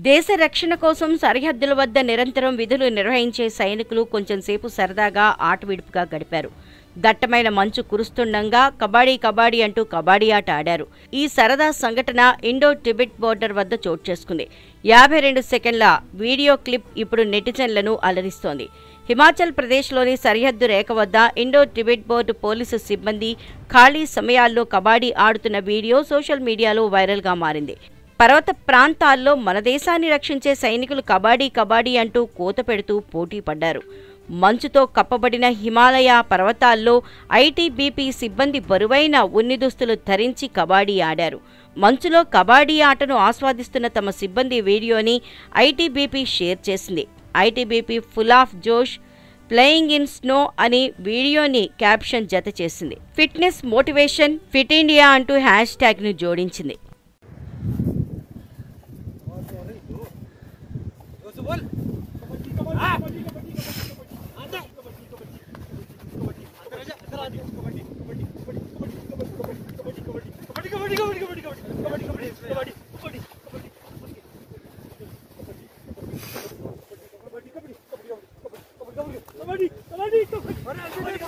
దేశ రక్షణ కోసం సరిహద్దుల వద్ద నిరంతరం విధులు నిర్వహించే సైనికులు కొంచెంసేపు సరదాగా ఆట విడుపుగా గడిపారు దట్టమైన మంచు కురుస్తుండగా కబాడీ కబాడీ అంటూ కబాడీ ఆట ఆడారు ఈ సరదా సంఘటన ఇండో టిబెట్ బోర్డర్ వద్ద చోటు చేసుకుంది యాభై రెండు సెకండ్ల వీడియో క్లిప్ ఇప్పుడు నెటిజన్లను అలరిస్తోంది హిమాచల్ ప్రదేశ్లోని సరిహద్దు రేఖ వద్ద ఇండో టిబెట్ బోర్డు పోలీసు సిబ్బంది ఖాళీ సమయాల్లో కబాడీ ఆడుతున్న వీడియో సోషల్ మీడియాలో వైరల్గా మారింది పర్వత ప్రాంతాల్లో మన దేశాన్ని రక్షించే సైనికులు కబాడీ కబాడీ అంటూ కూత పెడుతూ పోటీ పడ్డారు మంచుతో కప్పబడిన హిమాలయ పర్వతాల్లో ఐటీబీపీ సిబ్బంది బరువైన ఉన్ని దుస్తులు ధరించి కబాడీ ఆడారు మంచులో కబాడీ ఆటను ఆస్వాదిస్తున్న తమ సిబ్బంది వీడియోని ఐటీబీపీ షేర్ చేసింది ITBP full of josh playing in snow అని వీడియోని క్యాప్షన్ జత చేసింది ఫిట్నెస్ మోటివేషన్ ఫిట్ ఇండియా అంటూ హ్యాష్ ట్యాగ్ను జోడించింది कबड्डी कबड्डी कबड्डी